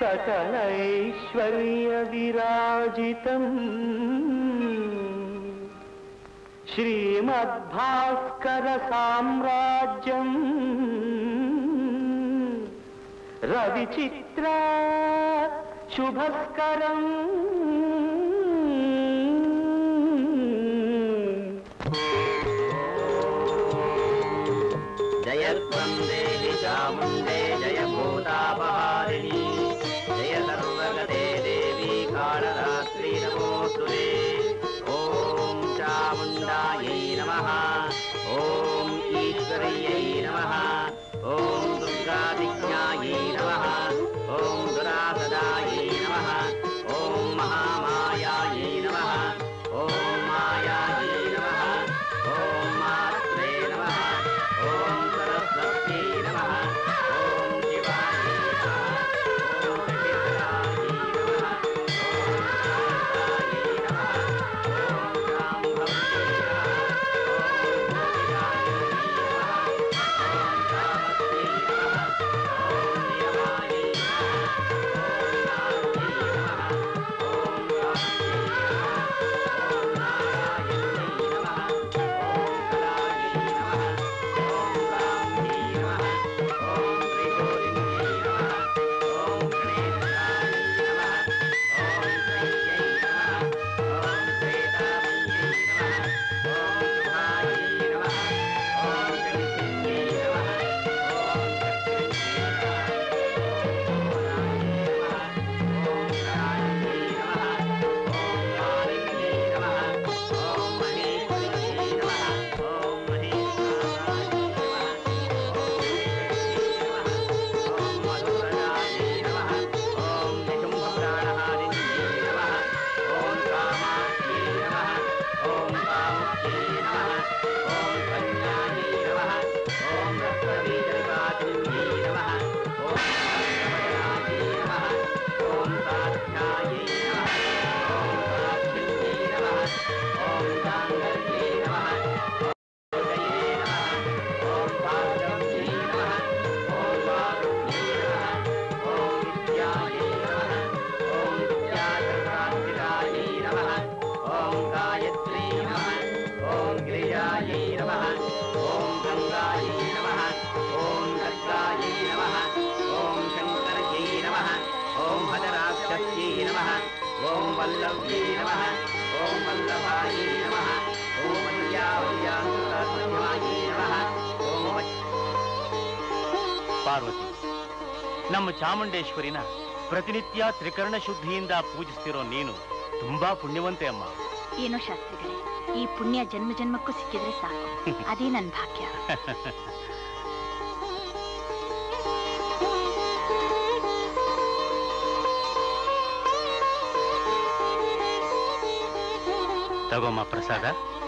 सकलैश्वर्यविराजितम् श्रीमद्भास्करसाम्राज्यम् रविचित्रा शुभस्करम् जयत्वं देहि चामुण्डे जय भूतापहारिणि जय सर्वगते देवी कालरात्रि नमोऽस्तु ते ॐ चामुण्डायै नमः ॐ ईश्वर्यै नमः ॐ दुर्गादिज्ञायै नमः ॐ दुरासदायै नमः ॐ महामायायै नमः ॐ मायायै नमः ॐ मात्रे नमः ॐ सरस्वत्यै नमः ॐ शिवायै नमः ॐ शशिधरायै नमः ॐ शान्तायै नमः ॐ शाम्भव्यै नमः ॐ भोगिरायै नमः ॐ कामत्यै नमः ॐ नियमायै नमः ॐ नारदै नमः ॐ कामत्यै नमः ॐ नारायण्यै नमः ॐ कलायै नमः ॐ ब्राह्म्यै नमः ॐ त्रिशूलिन्यै नमः ॐ गणेशायै नमः ॐ त्रय्यै नमः ॐ श्वेतामय्यै नमः ॐ शुभायै नमः ॐ शनिसिंह्यै नमः ॐ चक्रिण्यै नमः ॐ घोरायै नमः ॐ करायै नमः ॐ मालिन्यै नमः ॐ महेश्वर्यै नमः ॐ महेश्वरायै नमः ॐ वेङ्कट्यै नमः ॐ मधुररायै नमः ॐ निशुम्भप्राणहारिण्यै नमः ॐ कामाख्यै नमः ॐ कामुख्यै नमः ॐ कन्यायै नमः ॐ रक्तबीजनिवासिन्यै नमः ॐ शान्तमयायै नमः ॐ साध्यायै नमः ॐ साक्षिण्यै नमः ॐ साङ्गल्ये नमः ॐ जये नमः ॐ भाग्यव्यै नमः ॐ वारुण्यै नमः ॐ विद्यायै नमः ॐ विद्याचक्रान्वितायै नमः ॐ गायत्र्यै नमः ॐ गिरिजायै नमः ॐ गङ्गायै नमः ॐ गर्गायै नमः ॐ शङ्कर्यै नमः ॐ हजराक्षस्यै नमः ॐ वल्लभ्यै नमः ॐ वल्लभायै नमः ॐ वल्यावल्यान्तरात्मन्यायै नमः ॐ वच्- ಪಾರ್ವತಿ ನಮ್ಮ ಚಾಮುಂಡೇಶ್ವರಿನ ಪ್ರತಿನಿತ್ಯ ತ್ರಿಕರಣ ಶುದ್ಧಿಯಿಂದ ಪೂಜಿಸ್ತಿರೋ ನೀನು ತುಂಬಾ ಪುಣ್ಯವಂತೆ ಅಮ್ಮ ಏನೋ ಶಾಸ್ತ್ರಿಗಳೇ ಈ ಪುಣ್ಯ ಜನ್ಮ ಜನ್ಮಕ್ಕೂ ಸಿಕ್ಕಿದ್ರೆ ಸಾಕು ಅದೇ ನನ್ನ ಭಾಗ್ಯ ತಗೋಮ್ಮ ಪ್ರಸಾದ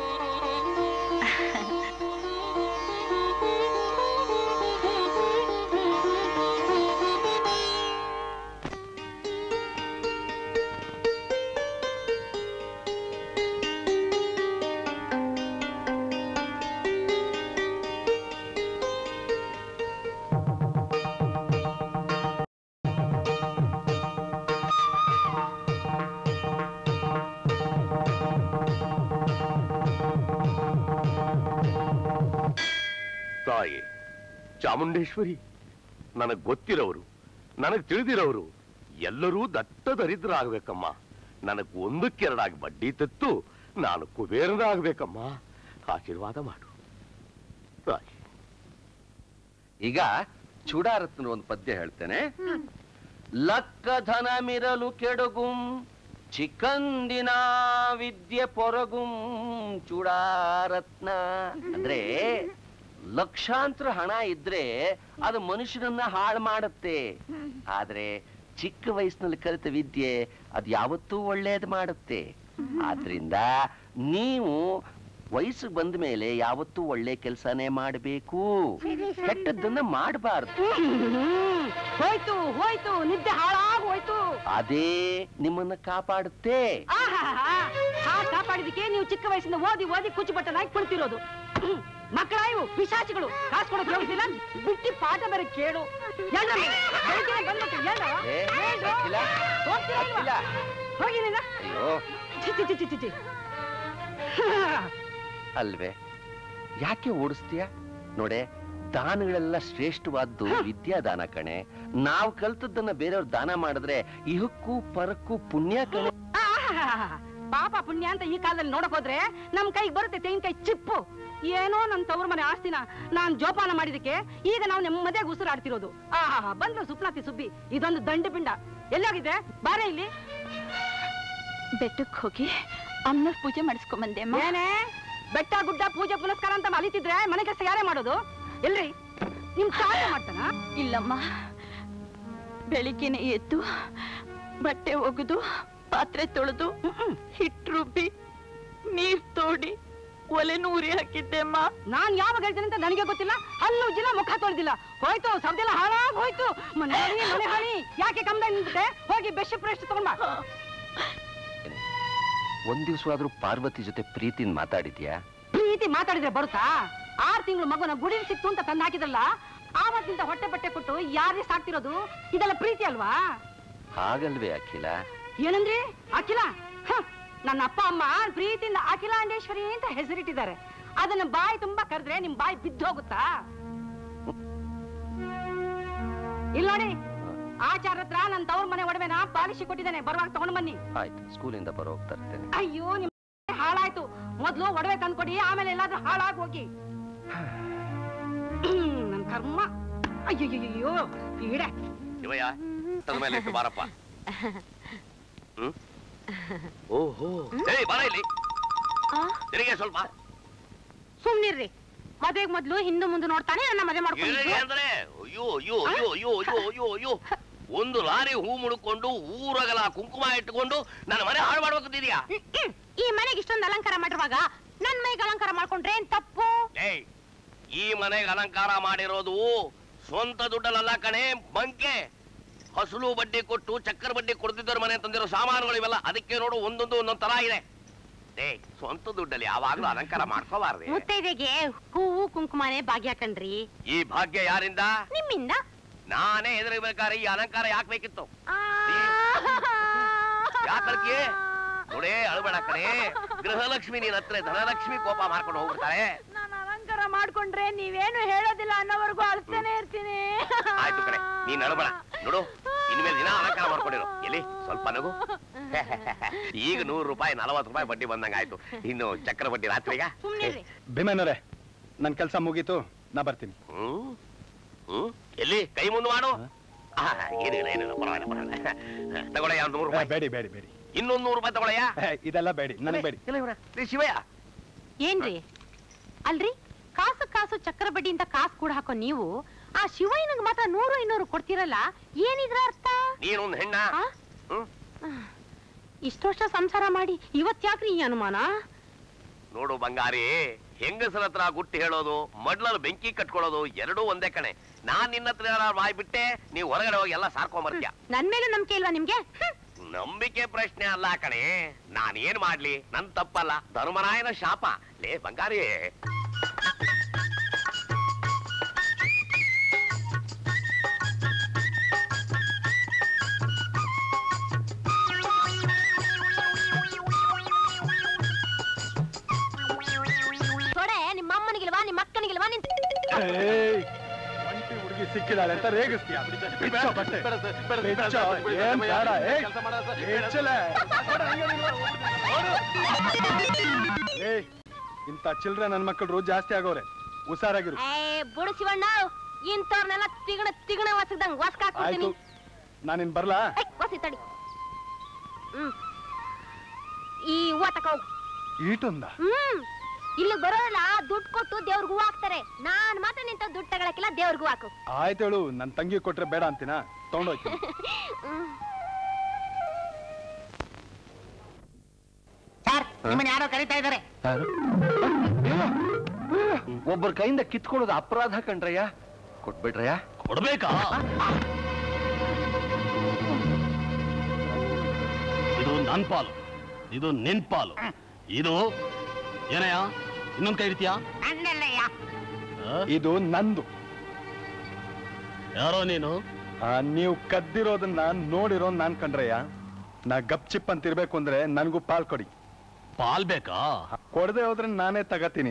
ತಾಯಿ ಚಾಮುಂಡೇಶ್ವರಿ ನನಗ್ ಗೊತ್ತಿರೋರು ನನಗ್ ತಿಳಿದಿರೋರು ಎಲ್ಲರೂ ದಟ್ಟ ದರಿದ್ರಾಗ್ಬೇಕಮ್ಮ ನನಗ್ ಒಂದಕ್ಕೆರಡಾಗಿ ಬಡ್ಡಿ ತೆತ್ತು ನಾನು ಕುಬೇರನಾಗ್ಬೇಕಮ್ಮ ಆಶೀರ್ವಾದ ಮಾಡು ತಾಯಿ ಈಗ ಚೂಡಾರತ್ನ ಒಂದು ಪದ್ಯ ಹೇಳ್ತೇನೆ ಲಕ್ಕ ಧನ ಮಿರಲು ಕೆಡಗುಂ ಚಿಕ್ಕಂದಿನ ವಿದ್ಯೆ ಪೊರಗುಂ ಚೂಡಾರತ್ನ ಅಂದ್ರೆ ಲಕ್ಷಾಂತರ ಹಣ ಇದ್ರೆ ಅದು ಮನುಷ್ಯನನ್ನ ಹಾಳು ಮಾಡುತ್ತೆ ಆದ್ರೆ ಚಿಕ್ಕ ವಯಸ್ಸಿನಲ್ಲಿ ಕಲಿತ ವಿದ್ಯೆ ಅದು ಯಾವತ್ತೂ ಒಳ್ಳೇದು ಮಾಡುತ್ತೆ ಆದ್ರಿಂದ ನೀವು ವಯಸ್ಸಿಗೆ ಬಂದ ಮೇಲೆ ಯಾವತ್ತೂ ಒಳ್ಳೆ ಕೆಲಸನೇ ಮಾಡಬೇಕು ಕೆಟ್ಟದ್ದನ್ನ ಮಾಡಬಾರ್ದು ಹೋಯ್ತು ಹೋಯ್ತು ನಿದ್ದೆ ಹಾಳಾಗ್ ಹೋಯ್ತು ಅದೇ ನಿಮ್ಮನ್ನ ಕಾಪಾಡುತ್ತೆ ಆಹಾಹಾ. ಆ ಕಾಪಾಡಿದಕ್ಕೆ ನೀವು ಚಿಕ್ಕ ವಯಸ್ಸಿಂದ ಓದಿ ಓದಿ ಕುಚ್ಚು ಬಟ್ಟನಾಗಿ ಕುಳಿತಿರೋದು ಮಕ್ಕಳ ಇವು ಪಿಶಾಚಿಗಳು ಕಾಸು ಕೊಡೋದು ಹೋಗ್ತಿಲ್ಲ ಬಿಟ್ಟಿ ಪಾಠ ಬೇರೆ ಕೇಳು ಎಲ್ರ ಮೇಲೆ. ಬೆಳಿಗ್ಗೆ ಬಂದ್ಬಿಟ್ಟು ಎಲ್ರ? ಏ, ಎಲ್ರು? ಅಖಿಲ, ಹೋಗ್ತೀರಾ ಇಲ್ವಾ? ಅಖಿಲ. ಹೋಗಿ ನೀನು. ಅಯ್ಯೋ ಛಿ, ಛಿ, ಛಿ, ಛಿ, ಛಿ, ಛಿ. ಅಲ್ವೇ ಯಾಕೆ ಓಡಿಸ್ತೀಯ ನೋಡೆ ದಾನಗಳೆಲ್ಲ ಶ್ರೇಷ್ಠವಾದ್ದು ವಿದ್ಯಾದಾನ ಕಣೆ ನಾವು ಕಲ್ತದ್ದನ್ನ ಬೇರೆಯವ್ರು ದಾನ ಮಾಡಿದ್ರೆ ಇಹಕ್ಕೂ ಪರಕ್ಕೂ ಪುಣ್ಯ ಕಣೆ ಆಹಾಹಾಹಾ. ಪಾಪ ಪುಣ್ಯ ಅಂತ ಈ ಕಾಲದಲ್ಲಿ ನೋಡಕ್ ಹೋದ್ರೆ ನಮ್ ಕೈಗೆ ಬರುತ್ತೆ ತೆಂಗಿನಕಾಯಿ ಚಿಪ್ಪು ಏನೋ ನನ್ ತವ್ರ ಮನೆ ಆಸ್ತಿನ ನಾನ್ ಜೋಪಾನ ಮಾಡಿದಕ್ಕೆ ಈಗ ನಾವು ನೆಮ್ಮದಿಯಾಗಿ ಉಸಿರಾಡ್ತಿರೋದು ಆಹಾ ಬಂದ್ರು ಸುಪ್ನಾತಿ ಸುಬ್ಬಿ ಇದೊಂದು ದಂಡ ಪಿಂಡ ಎಲ್ಲೋಗಿದೆ ಬಾರೆ ಇಲ್ಲಿ ಬೆಟ್ಟಕ್ಕೆ ಹೋಗಿ ಅಮ್ಮನವ್ರ ಪೂಜೆ ಮಾಡಿಸ್ಕೊಂಬಂದೆ ಅಮ್ಮ ಏನೇ ಬೆಟ್ಟ ಗುಡ್ಡ ಪೂಜೆ ಪುನಸ್ಕಾರ ಅಂತ ಅಲಿತಿದ್ರೆ ಮನೆ ಕೆಲಸ ಯಾರೇ ಮಾಡೋದು ಎಲ್ರಿ ನಿಮ್ ತಾತ ಮಾಡ್ತಾನ ಇಲ್ಲಮ್ಮ ಬೆಳಿಗ್ಗೆನೆ ಎದ್ದು ಬಟ್ಟೆ ಒಗೆದು ಪಾತ್ರೆ ತೊಳೆದು ಹಿಟ್ಟು ರುಬ್ಬಿ ನೀರ್ ತೋಡಿ ಒಲೆನೂ ಉರಿ ಹಾಕಿದ್ದೆ ಅಮ್ಮ ನಾನ್ ಯಾವಾಗ ಹೇಳ್ತೀನಿ ಅಂತ ನನಗೆ ಗೊತ್ತಿಲ್ಲ ಹಲ್ಲು ಉಜ್ಜಿಲ್ಲ ಮುಖ ತೊಳೆದಿಲ್ಲ ಹೋಯ್ತು ಸಬ್ದೆಲ್ಲ ಹಾಳಾಗ್ ಹೋಯ್ತು ಮನೆ ಹಾಳಿ ಮನೆ ಹಾಳಿ ಯಾಕೆ ಕಮ್ದ ನಿಂತಿದೆ ಹೋಗಿ ಬೆಸ್ಟ್ ಪ್ರೆಸ್ಟ್ ತಗೊಂಡ್ ಬಾ ಒಂದ್ ದಿವ್ಸವಾದ್ರೂ ಪಾರ್ವತಿ ಜೊತೆ ಪ್ರೀತಿನ್ ಮಾತಾಡಿದ್ಯಾ ಪ್ರೀತಿ ಮಾತಾಡಿದ್ರೆ ಬರುತ್ತಾ ಆರ್ ತಿಂಗಳು ಮಗುನ ಗುಡಿ ಸಿಕ್ತು ಅಂತ ತಂದು ಹಾಕಿದ್ರಲ್ಲ ಆವತ್ತಿಂದ ಹೊಟ್ಟೆ ಬಟ್ಟೆ ಕೊಟ್ಟು ಯಾರೇ ಸಾಕ್ತಿರೋದು ಇದೆಲ್ಲ ಪ್ರೀತಿ ಅಲ್ವಾ ಹಾಗಲ್ವೇ ಅಖಿಲ ಏನಂದ್ರಿ ಅಖಿಲ ಹ, ನನ್ನ ಅಪ್ಪ ಅಮ್ಮ ಪ್ರೀತಿಯಿಂದ ಅಖಿಲಾಂಡೇಶ್ವರಿ ಅಂತ ಹೆಸರಿಟ್ಟಿದ್ದಾರೆ ಅದನ್ನ ಬಾಯಿ ತುಂಬಾ ಕರೆದ್ರೆ ನಿಮ್ ಬಾಯಿ ಬಿದ್ದು ಹೋಗುತ್ತಾ ಇಲ್ಲ ನೋಡಿ ಆಚಾರ ಹತ್ರ ನನ್ನ ತವ್ರ ಮನೆ ಒಡವೆನ ಪಾಲಿಸಿ ಕೊಟ್ಟಿದ್ದಾನೆ ಬರುವಾಗ ತಗೊಂಡ್ ಬನ್ನಿ ಆಯ್ತು ಸ್ಕೂಲಿಂದ ಬರೋ ಹೋಗ್ತಾ ಇರ್ತೇನೆ ಅಯ್ಯೋ ನಿಮ್ ಹಾಳಾಯ್ತು ಮೊದ್ಲು ಒಡವೆ ತಂದ್ಕೊಡಿ ಆಮೇಲೆ ಎಲ್ಲಾದ್ರೂ ಹಾಳಾಗಿ ಹೋಗಿ ನನ್ ಕರ್ಮ ಅಯ್ಯಯ್ಯೋ ಈಡೆ ಶಿವಯ್ಯ ತದ ಮೇಲೆ ಇಟ್ಟು ಬಾರಪ್ಪ ಹ್ಮ್ ಓಹೋ ಏಯ್ ಬಾರ ಇಲ್ಲಿ ತಿರುಗಿ ಸ್ವಲ್ಪ ಸುಮ್ನಿರ್ರಿ ಮದ್ವೆಗ್ ಮೊದ್ಲು ಹಿಂದೆ ಮುಂದೆ ನೋಡ್ತಾನೆ ನನ್ನ ಮದುವೆ ತಿರುಗಿ ಅಂದ್ರೆ ಅಯ್ಯೋ ಅಯ್ಯೋ ಅಯ್ಯೋ ಅಯ್ಯೋ ಅಯ್ಯೋ ಅಯ್ಯೋ ಅಯ್ಯೋ ಒಂದು ಲಾರಿ ಹೂ ಮುಡ್ಕೊಂಡು ಊರಗಲ ಕುಂಕುಮ ಇಟ್ಟುಕೊಂಡು ನನ್ನ ಮನೆ ಹಾಳು ಮಾಡ್ಬೇಕಂತಿದ್ಯಾ ಈ ಮನೆಗೆ ಇಷ್ಟೊಂದು ಅಲಂಕಾರ ಮಾಡಿರುವಾಗ ನನ್ ಮೈಗೆ ಅಲಂಕಾರ ಮಾಡ್ಕೊಂಡ್ರೆ ಏನ್ ತಪ್ಪು ಏಯ್ ಈ ಮನೆಗೆ ಅಲಂಕಾರ ಮಾಡಿರೋದು ಸ್ವಂತ ದುಡ್ಡಲ್ಲ ಕಣೆ ಬಂಕೆ ಹಸುಲು ಬಡ್ಡಿ ಕೊಟ್ಟು ಚಕ್ಕರ್ ಬಡ್ಡಿ ಕೊಡ್ತಿದ್ದವ್ರ ಮನೆ ತಂದಿರೋ ಸಾಮಾನುಗಳು ಇವೆಲ್ಲ ಅದಕ್ಕೆ ನೋಡು ಒಂದೊಂದು ಒಂದೊಂದ್ ತರ ಇದೆ ಏ ಸ್ವಂತ ದುಡ್ಡಲ್ಲಿ ಯಾವಾಗ್ಲೂ ಅಲಂಕಾರ ಮಾಡ್ಕೋಬಾರ್ದೆ ಮುತ್ತೈದೆಗೆ ಹೂವು ಕುಂಕುಮನೆ ಭಾಗ್ಯ ಕಣ್ರಿ ಈ ಭಾಗ್ಯ ಯಾರಿಂದ ನಿಮ್ಮಿಂದ ನಾನೇ ಹೆದರ್ಬೇಕಾದ್ರೆ ಈ ಅಲಂಕಾರ ಯಾಕೆ ಬೇಕಿತ್ತು ಯಾಕಳ್ಕಿ ನೋಡೇ ಅಳಬೇಡ ಕಣೆ ಗೃಹಲಕ್ಷ್ಮಿ ನೀನ್ ಹತ್ರ ಧನಲಕ್ಷ್ಮಿ ಕೋಪ ಮಾಡ್ಕೊಂಡು ಹೋಗ್ಬಿಡ್ತಾಳೆ ನಾನು ಅಲಂಕಾರ ಮಾಡ್ಕೊಂಡ್ರೆ ನೀವೇನು ಹೇಳೋದಿಲ್ಲ ಅನ್ನೋವರೆಗೂ ಅಳ್ತಾನೆ ಇರ್ತೀನಿ ಆಯ್ತು ಕಣೆ ನೀನ್ ಅಳಬೇಡ ನೋಡು ಇನ್ಮೇಲೆ ದಿನ ಅಲಂಕಾರ ಮಾಡ್ಕೊಂಡಿರು ಎಲ್ಲಿ ಸ್ವಲ್ಪ ನಗು ಈಗ ನೂರು ರೂಪಾಯಿ ನಲವತ್ತು ರೂಪಾಯಿ ಬಡ್ಡಿ ಬಂದಂಗ ಆಯ್ತು ಇನ್ನು ಚಕ್ರ ಬಡ್ಡಿ ರಾತ್ರಿಗ ಸುಮ್ನಿರ್ರಿ ಭೀಮಣ್ಣರೇ ನನ್ನ ಕೆಲಸ ಮುಗೀತು ನಾ ಬರ್ತೀನಿ ಹ್ಮ್ ಹ್ಮ್ ಎಲ್ಲಿ ಕೈ ಮುಂದೆ ಮಾಡು ಆ, ಏನಿಲ್ಲ ಏನಿಲ್ಲ ಪರವಾಗಿಲ್ಲ ಪರವಾಗಿಲ್ಲ ತಗೊಳಯ್ಯ ಒಂದು ನೂರು ಏ, ರೂಪಾಯಿ ಬೇಡಿ ಬೇಡಿ ಬೇಡಿ ಇನ್ನೊಂದು ನೂರು ರೂಪಾಯಿ ತಗೊಳಯ್ಯ ಏ, ಇದೆಲ್ಲ ಬೇಡಿ ನನಗೆ ಬೇಡಿ ಇಲ್ಲ ಇವ್ರೆ, ರೀ ಶಿವಯ್ಯ ಏನ್ರಿ ಅಲ್ರಿ ಕಾಸು ಕಾಸು ಚಕ್ರ ಬಡ್ಡಿ ಅಂತ ಕಾಸು ಕೂಡ ಹಾಕೋ ನೀವು ಆ ಶಿವಯ್ಯನಿಗೆ ಮಾತ್ರ ನೂರು ಇನ್ನೂರು ಕೊಡ್ತಿರಲ್ಲ ಏನಿದ್ರ ಅರ್ಥ ನೀನೊಂದು ಹೆಣ್ಣ ಆ? ಹ್ಮ್ ಇಷ್ಟು ವರ್ಷ ಸಂಸಾರ ಮಾಡಿ ಇವತ್ ಯಾಕ್ರಿ ಈ ಅನುಮಾನ ನೋಡು ಬಂಗಾರಿ ಹೆಂಗಸರ ಹತ್ರ ಗುಟ್ಟಿ ಹೇಳೋದು ಮಡ್ಲಲ್ಲಿ ಬೆಂಕಿ ಕಟ್ಕೊಳ್ಳೋದು ಎರಡೂ ಒಂದೇ ಕಣೆ ನಾನ್ ನಿನ್ನ ಹತ್ರ ಏನಾದ್ರು ಬಾಯ್ಬಿಟ್ಟೆ ನೀವು ಹೊರಗಡೆ ಹೋಗಿ ಎಲ್ಲ ಸಾರ್ಕೊಂಬರ್ತೀಯ ನನ್ ಮೇಲೂ ನಂಬಿಕೆ ಇಲ್ವಾ ನಿಮ್ಗೆ ಹ್ಮ್. ನಂಬಿಕೆ ಪ್ರಶ್ನೆ ಅಲ್ಲ ಕಣೆ ನಾನ್ ಏನ್ ಮಾಡ್ಲಿ ನನ್ ತಪ್ಪಲ್ಲ ಧರ್ಮರಾಯನ ಶಾಪ ಲೇ ಬಂಗಾರಿ ತೊಡೆ ನಿಮ್ಮ ಅಮ್ಮನಿಗಿಲ್ವಾ ನಿಮ್ಮ ಅಕ್ಕನಿಗಿಲ್ವಾ ನಿನ್ ಏಯ್, ಒಂಟಿ ಹುಡುಗಿ ಸಿಕ್ಕಿದಾಳೆ ಅಂತ ರೇಗಿಸ್ತೀಯ ಬಿಚ್ಚೋ ಬಟ್ಟೆ. ಬಿಚ್ಚೋ, ಏನ್ ಬೇಡ, ಏಯ್, ಬಿಚ್ಚಲೆ. ಏಯ್, ಇಂಥ ಚಿಲ್ಡ್ರೆ ನನ್ ಮಕ್ಕಳು ಜಾಸ್ತಿ ಆಗೋರೆ ಹುಷಾರಾಗಿರು ಏ ಬುಡು ಶಿವಣ್ಣ ಇಂಥವ್ರನ್ನೆಲ್ಲ ತಿಗಣ ತಿಗಣ ವಸದಂಗ್ ವಸ್ಕ ಆಯ್ತು ಹಾಕ್ಬಿಡ್ತೀನಿ ನಾನಿನ್ ಬರ್ಲಾ ಏ, ವಸಿ ತಡಿ ಹ್ಮ್ ಈ ಹೂವ ತಕೋ ಈಟೊಂದ ಹ್ಮ್ ಇಲ್ಲಿ ಬರೋರಲ್ಲ ದುಡ್ಡು ಕೊಟ್ಟು ದೇವ್ರಿಗೆ ಹೂ ಹಾಕ್ತಾರೆ ನಾನ್ ಮಾತ್ರ ನಿಂತ ದುಡ್ಡು ತಗೊಳಕಿಲ್ಲ ದೇವ್ರಿಗೆ ಹೂ ಹಾಕು ಆಯ್ತೇಳು ನನ್ ತಂಗಿ ಕೊಟ್ರೆ ಬೇಡ ಅಂತೀನ ತಗೊಂಡೋಗ್ತೀನಿ ಹ್ಮ್. ನಿಮ್ಮನ್ನ ಯಾರೋ ಕರೀತಾ ಇದ್ದಾರೆ ಒಬ್ಬರ ಕೈಯಿಂದ ಕಿತ್ಕೊಳ್ಳೋದು ಅಪರಾಧ ಕಣ್ರಯ್ಯ ಕೊಟ್ಬಿಡ್ರಯ್ಯ ಕೊಡ್ಬೇಕಾ ಇದು ನನ್ ಪಾಲು ಇದು ನಿನ್ ಪಾಲು ಇದು ಏನಯ್ಯ ಇನ್ನೊಂದ್ ಕೈ ಇರ್ತೀಯಾ ನನ್ನ ಇದು ನಂದು ಯಾರೋ ನೀನು ಆ, ನೀವು ಕದ್ದಿರೋದನ್ನ ನೋಡಿರೋ ನಾನ್ ಕಂಡ್ರಯ್ಯ ನಾ ಗಪ್ ಚಿಪ್ ಅಂತ ಇರ್ಬೇಕು ಅಂದ್ರೆ ನನ್ಗೂ ಪಾಲ್ ಕೊಡಿ ಪಾಲ್ ಬೇಕಾ ಕೊಡದೆ ಹೋದ್ರೆ ನಾನೇ ತಗತೀನಿ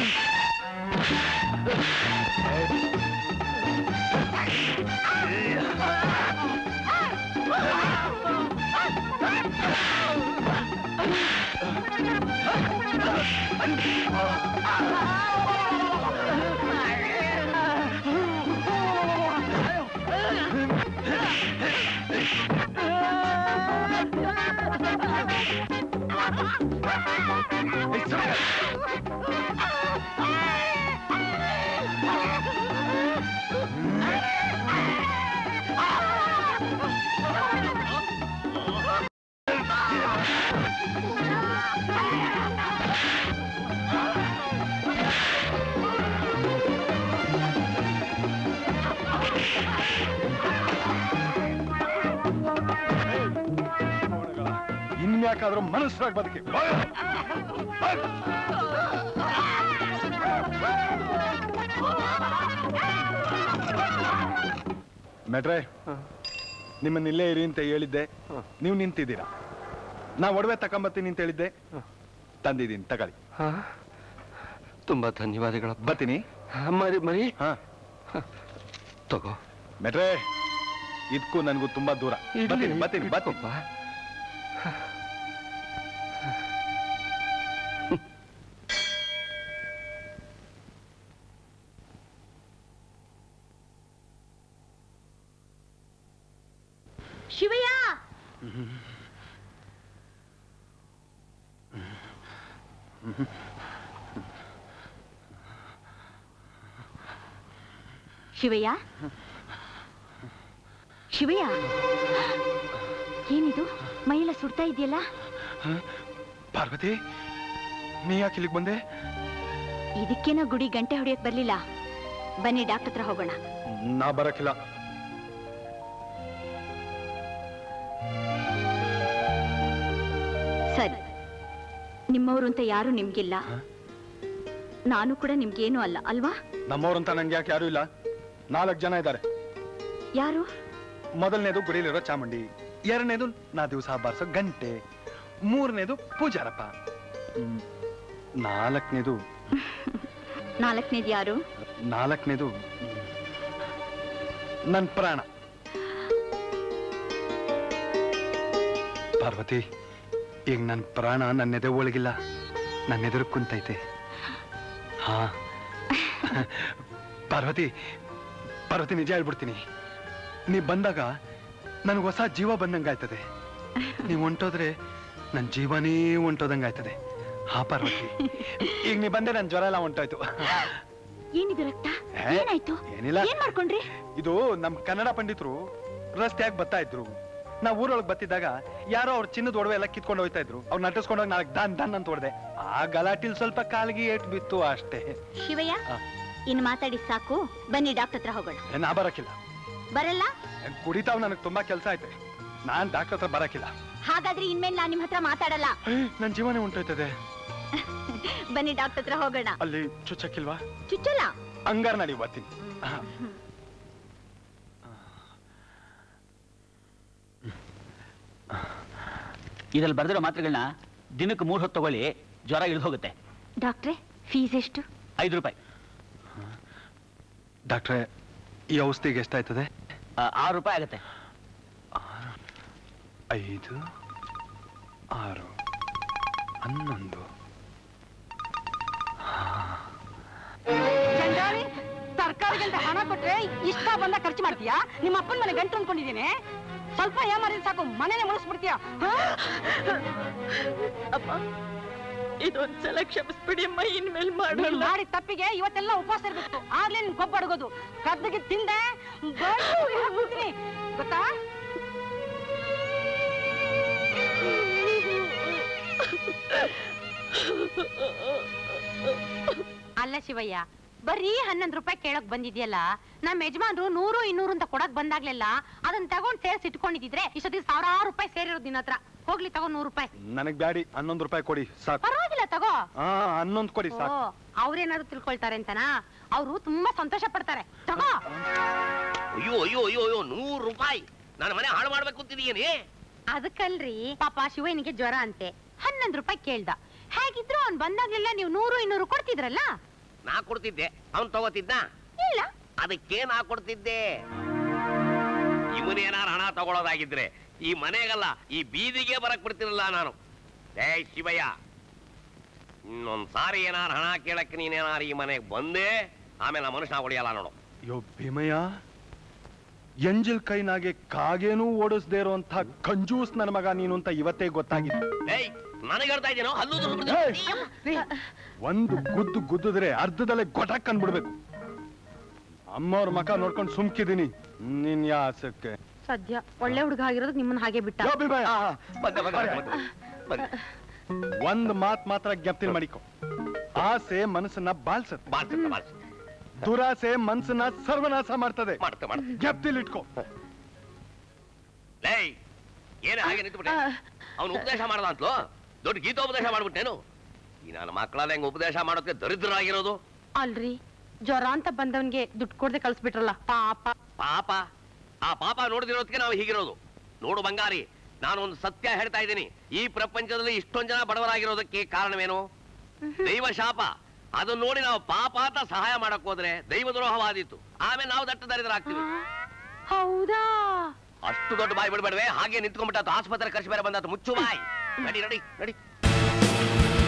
ಇನ್ಯಾಕಾದ್ರೂ ಮನುಷ್ಯರಾಗಿ ಬದುಕಿ ಮೆಟ್ರೆ ನಿಮ್ಮನ್ನ ಇಲ್ಲೇ ಇರಿ ಅಂತ ಹೇಳಿದ್ದೆ ನೀವು ನಿಂತಿದ್ದೀರಾ ನಾ ಒಡವೆ ತಕೊಂಬತ್ತೀನಿ ಅಂತ ಹೇಳಿದ್ದೆ ತಂದಿದ್ದೀನಿ ತಗೊಳ್ಳಿ ತುಂಬಾ ಧನ್ಯವಾದಗಳ ಬರ್ತೀನಿ ಮರಿ ಮರಿ ಹಾ ತಗೋ ಮೆಟ್ರೆ ಇದಕ್ಕೂ ನನಗೂ ತುಂಬಾ ದೂರ ಬರ್ತೀನಿ ಬರ್ತೀನಿ ಬರ್ತೀನಿ ಇಟ್ಕೊಪ್ಪ. ಶಿವಯ್ಯ ಶಿವಯ್ಯ ಶಿವಯ್ಯ ಏನಿದು ಮೈಯೆಲ್ಲ ಸುಡ್ತಾ ಇದೆಯಲ್ಲ ಪಾರ್ವತಿ ನೀ ಯಾಕೆ ಇಲ್ಲಿಗೆ ಬಂದೆ ಇದಕ್ಕೇನೋ ಗುಡಿ ಗಂಟೆ ಹೊಡೆಯಕ್ ಬರ್ಲಿಲ್ಲ ಬನ್ನಿ ಡಾಕ್ಟರ್ ಹತ್ರ ಹೋಗೋಣ ನಾ ಬರಕಿಲ್ಲ ಸರಿ ನಿಮ್ಮವರು ಅಂತ ಯಾರು ನಿಮ್ಗಿಲ್ಲ ನಾನು ಕೂಡ ನಿಮ್ಗೇನು ಅಲ್ಲ ಅಲ್ವಾ ನಮ್ಮವ್ರಂತ ನಂಗೆ ಯಾಕೆ ಯಾರು ಇಲ್ಲ ನಾಲ್ಕು ಜನ ಇದ್ದಾರೆ ಯಾರು ಮೊದಲನೇದು ಗುಡಿಲಿರೋ ಚಾಮುಂಡಿ ಎರಡನೇದು ನಾ ದಿವಸ ಬಾರಿಸೋ ಗಂಟೆ ಮೂರನೇದು ಪೂಜಾರಪ್ಪ ಹ್ಮ್, ನಾಲ್ಕನೇದು ನಾಲ್ಕನೇದು ಯಾರು ನಾಲ್ಕನೇದು ನನ್ನ ಪ್ರಾಣ ಪಾರ್ವತಿ ಈಗ ನನ್ನ ಪ್ರಾಣ ನನ್ನ ಎದೆ ಒಳಗಿಲ್ಲ ನನ್ನ ಎದುರು ಕುಂತೈತೆ ಹಾ ಪಾರ್ವತಿ ಪಾರ್ವತಿ ನಿಜ ಹೇಳ್ಬಿಡ್ತೀನಿ ನೀ ಬಂದಾಗ ನನಗೆ ಹೊಸ ಜೀವ ಬಂದಂಗಾಯ್ತದೆ ನೀವು ಹೊಂಟೋದ್ರೆ ನನ್ನ ಜೀವನೇ ಹೊಂಟೋದಂಗಾಯ್ತದೆ ಹಾ ಪಾರ್ವತಿ ಈಗ ನೀ ಬಂದೆ ನನ್ನ ಜ್ವರ ಎಲ್ಲ ಹೊಂಟೋಯ್ತು ಏನಿದು ರಕ್ತ ಏ, ಏನಾಯ್ತು ಏನಿಲ್ಲ. ಏನ್ ಮಾಡ್ಕೊಂಡ್ರಿ ಇದು ನಮ್ ಕನ್ನಡ ಪಂಡಿತರು ರಸ್ತೆಯಾಗಿ ಬರ್ತಾ ಇದ್ರು ನಾವ್ ಊರೊಳಗ್ ಬತ್ತಿದ್ದಾಗ ಯಾರೋ ಅವ್ರ ಚಿನ್ನದ ಒಡವೆ ಎಲ್ಲ ಕಿತ್ಕೊಂಡು ಹೋಯ್ತಾ ಇದ್ರು ಅವ್ರು ನಟಿಸ್ಕೊಂಡೋಗಿ ನಾಲ್ಕು ದನ್ ದನ್ ಅಂತ ಹೊಡೆದೆ ಆ ಗಲಾಟಿಲ್ ಸ್ವಲ್ಪ ಕಾಲ್ಗೆ ಏಟ್ ಬಿತ್ತು ಅಷ್ಟೇ ಶಿವಯ್ಯ ಆ. ಇನ್ ಮಾತಾಡಿ ಸಾಕು ಬನ್ನಿ ಡಾಕ್ಟರ್ ಹತ್ರ ಹೋಗೋಣ ಏ, ನಾ ಬರಕಿಲ್ಲ ಬರಲ್ಲ ಏ, ಕುಡಿತಾವ್ ನನಗ್ ತುಂಬಾ ಕೆಲಸ ಐತೆ ನಾನ್ ಡಾಕ್ಟರ್ ಹತ್ರ ಬರಕಿಲ್ಲ ಹಾಗಾದ್ರೆ ಇನ್ಮೇಲೆ ನಾನ್ ನಿಮ್ ಹತ್ರ ಮಾತಾಡಲ್ಲ ಏ, ನನ್ ಜೀವನೇ ಉಂಟೋಯ್ತದೆ ಬನ್ನಿ ಡಾಕ್ಟರ್ ಹತ್ರ ಹೋಗೋಣ ಅಲ್ಲಿ ಚುಚ್ಚಕ್ಕಿಲ್ವಾ ಚುಚ್ಚಲ್ಲ ಹಂಗಾರ ನಡಿ ಬರ್ತೀನಿ ಆ. ಇದ್ರಲ್ಲಿ ಬರೆದಿರೋ ಮಾತ್ರೆಗಳನ್ನ ದಿನಕ್ಕೆ ಮೂರು ಹೊತ್ತು ತಗೊಳ್ಳಿ ಜ್ವರ ಇಳಿದು ಹೋಗುತ್ತೆ ಡಾಕ್ಟ್ರೆ ಫೀಸ್ ಎಷ್ಟು ಐದು ರೂಪಾಯಿ ಡಾಕ್ಟ್ರೆ ಈ ಔಷಧಿಗೆ ಎಷ್ಟಾಯ್ತದೆ ಆ, ಆರು ರೂಪಾಯಿ ಆಗುತ್ತೆ ಐದು ಆರು ಹನ್ನೊಂದು ಚಂಡಾಳಿ ತರಕಾರಿಗೆ ಅಂತ ಹಣ ಕೊಟ್ರೆ ಇಷ್ಟ ಬಂದ ಖರ್ಚು ಮಾಡ್ತೀಯಾ ನಿಮ್ಮ ಅಪ್ಪನ ಮನೆ ಗಂಟು ಅನ್ಕೊಂಡಿದ್ದೀನಿ ಸ್ವಲ್ಪ ಏಮಾರಿದ್ರೆ ಸಾಕು ಮನೇನೆ ಮುಳಿಸ್ಬಿಡ್ತೀಯ ಅಮ್ಮ ಇದೊಂದ್ಸಲ ಕ್ಷಮಿಸ್ಬಿಡಿ ಅಮ್ಮ ಇನ್ಮೇಲೆ ನೀನ್ ಮಾಡಲ್ಲ ಮಾಡಿದ ತಪ್ಪಿಗೆ ಇವತ್ತೆಲ್ಲ ಉಪವಾಸ ಇರ್ಬೇಕು ಆಗ್ಲೇ ನಿನ್ ಕೊಬ್ಬ ಅಡಗೋದು ಕದ್ದಿಗೆ ತಿಂದೆ ಬಡ್ದು ಹಾಕ್ಬಿಡ್ತೀನಿ. ಗೊತ್ತಾ ಅಲ್ಲ ಶಿವಯ್ಯ ಬರೀ ಹನ್ನೊಂದು ರೂಪಾಯಿ ಕೇಳಕ್ ಬಂದಿದ್ಯಲ್ಲ ನಮ್ಮ ಯಜಮಾನ್ರು ನೂರು ಇನ್ನೂರು ಅಂತ ಕೊಡಕ್ ಬಂದಾಗ್ಲೆಲ್ಲ ಅದನ್ನ ತಗೊಂಡ್ ಸೇರ್ಸಿ ಇಟ್ಕೊಂಡಿದ್ರೆ ಇಷ್ಟೊತ್ತಿಗೆ ಸಾವಿರಾರು ರೂಪಾಯಿ ಸೇರಿರೋದು ನಿನ್ನ ಹತ್ರ ಹೋಗ್ಲಿ ತಗೊಂಡ್ ನೂರು ರೂಪಾಯಿ ನನಗ್ ಬ್ಯಾಡಿ ಹನ್ನೊಂದು ರೂಪಾಯಿ ಕೊಡಿ ಸಾಕು ಪರವಾಗಿಲ್ಲ ಪರವಾಗಿಲ್ಲ ತಗೋ ಹಾ ಹನ್ನೊಂದು ಕೊಡಿ ಸಾಕು ಓ ಅವ್ರೇನಾದ್ರು ತಿಳ್ಕೊಳ್ತಾರೆ ಅಂತನಾ ಅವರು ತುಂಬಾ ಸಂತೋಷ ಪಡ್ತಾರೆ ತಗೋ ಅಯ್ಯೋ ಅಯ್ಯೋ ಅಯ್ಯೋ ಅಯ್ಯೋ ನೂರು ರೂಪಾಯಿ ನನ್ನ ಮನೆ ಹಾಳು ಮಾಡ್ಬೇಕು ಅಂತಿದೀನಿ ಅದಕ್ಕಲ್ರಿ ಪಾಪ ಶಿವಯ್ಯನಿಗೆ ಜ್ವರ ಅಂತೆ ಹನ್ನೊಂದು ರೂಪಾಯಿ ಕೇಳ್ದ ಹೇಗಿದ್ರು ಅವ್ನ್ ಬಂದಾಗ್ಲೆಲ್ಲ ನೀವು ನೂರು ಇನ್ನೂರು ಕೊಡ್ತಿದ್ರಲ್ಲ ನಾ ಕೊಡ್ತಿದ್ದೆ ಅವ್ನ್ ತಗೋತಿದ್ದ ಇಲ್ಲ ಅದಕ್ಕೆ ನಾ ಕೊಡ್ತಿದ್ದೆ ಇವನೇನಾರ ಹಣ ತಗೊಳ್ಳೋದಾಗಿದ್ರೆ ಈ ಮನೆಗಲ್ಲ ಈ ಬೀದಿಗೆ ಬರಕ್ ಬಿಡ್ತಿರಲ್ಲ ನಾನು ಏ ಶಿವಯ್ಯ ಇನ್ನೊಂದ್ ಸಾರಿ ಏನಾರ ಹಣ ಕೇಳಕ್ಕೆ ನೀನೇನಾರ ಈ ಮನೆಗೆ ಬಂದೆ ಆಮೇಲೆ ಆ ಮನುಷ್ಯ ಹೊಡಿಯಲ್ಲ ನೋಡು ಯೋ ಭೀಮಯ್ಯ ಎಂಜಿಲ್ ಕೈನಾಗೆ ಕಾಗೇನೂ ಓಡಿಸ್ದೇ ಇರೋಂಥ ಕಂಜೂಸ್ ನನ್ನ ಮಗ ನೀನು ಅಂತ ಇವತ್ತೇ ಗೊತ್ತಾಗಿದೆ ಏಯ್ ನನಗೆ ಹೇಳ್ತಾ ಇದ್ದೀನೋ ಹಲ್ಲು ದುರ್ಬಿಡ್ತು. ಏಯ್! ಒಂದು ಗುದ್ದು ಗುದ್ದಿದ್ರೆ ಅರ್ಧದಲ್ಲೇ ಗೊಟಕ್ ಅನ್ಬಿಡ್ಬೇಕು ಅಮ್ಮವ್ರ ಮಕ ನೋಡ್ಕೊಂಡು ಸುಮ್ಕಿದೀನಿ ನಿನ್ ಯಾಸಕ್ಕೆ ಸದ್ಯ ಒಳ್ಳೆ ಹುಡುಗ ಆಗಿರೋದಕ್ಕೆ ನಿಮ್ಮನ್ನ ಹಾಗೆ ಬಿಟ್ಟ ಯೋ ಭೀಮಯ್ಯ, ಬಂದೆ, ಬಂದೆ, ಬಂದೆ, ಬಂದೆ. ಒಂದ್ ಮಾತ್ ಮಾತ್ರ ಜ್ಞಪ್ತಿಲ್ ಮಾಡಿಕೊ ಆಸೆ ಮನಸ್ಸನ್ನ ಬಾಳ್ಸತ್ತೆ ಬಾಳ್ಸುತ್ತೆ, ಬಾಳ್ಸುತ್ತೆ. ದುರಾಸೆ ಮನಸ್ಸನ್ನ ಸರ್ವನಾಶ ಮಾಡ್ತದೆ ಮಾಡ್ತೆ ಮಾಡ್ತೆ ಜ್ಞಪ್ತಿಲ್ ಇಟ್ಕೋ ಲೇಯ್ ಏನೇ ಹಾಗೆ ನಿಂತ್ಬಿಟ್ಟೆ ಅವನು ಉಪದೇಶ ಮಾಡ್ದ ಅಂತಲೋ ದೊಡ್ಡ ಗೀತೋಪದೇಶ ಮಾಡ್ಬಿಟ್ಟೇನು ಈ ನನ್ನ ಮಕ್ಕಳಲ್ಲ ಹೆಂಗ್ ಉಪದೇಶ ಮಾಡೋದಕ್ಕೆ ದರಿದ್ರರಾಗಿರೋದು ಅಲ್ರಿ ಜ್ವರ ಅಂತ ಬಂದವನ್ಗೆ ದುಡ್ಡು ಕೊಡದೆ ಕಳ್ಸ್ಬಿಟ್ರಲ್ಲ ಪಾಪ ಪಾಪ ಆ ಪಾಪ ನೋಡ್ದಿರೋದಕ್ಕೆ ನಾವು ಹೀಗಿರೋದು ನೋಡು ಬಂಗಾರಿ ನಾನು ಒಂದು ಸತ್ಯ ಹೇಳ್ತಾ ಇದ್ದೀನಿ ಈ ಪ್ರಪಂಚದಲ್ಲಿ ಇಷ್ಟೊಂದ್ ಜನ ಬಡವರಾಗಿರೋದಕ್ಕೆ ಕಾರಣವೇನು ದೈವ ಶಾಪ ಅದನ್ನ ನೋಡಿ ನಾವು ಪಾಪ ಅಂತ ಸಹಾಯ ಮಾಡಕ್ ಹೋದ್ರೆ ದೈವ ದ್ರೋಹವಾದೀತು ಆಮೇಲೆ ನಾವು ದಟ್ಟ ದರಿದ್ರಾಗ್ತೀವಿ ಹೌದಾ ಅಷ್ಟು ದೊಡ್ಡ ಬಾಯಿ ಬಿಡ್ಬೇಡ್ವೆ ಹಾಗೆ ನಿಂತ್ಕೊಂಡ್ಬಿಟ್ಟ ಆಸ್ಪತ್ರೆ ಖರ್ಚು ಬೇರೆ ಬಂದಾತು ಮುಚ್ಚು ಬಾಯ್ ನಡಿ ನಡಿ ನಡಿ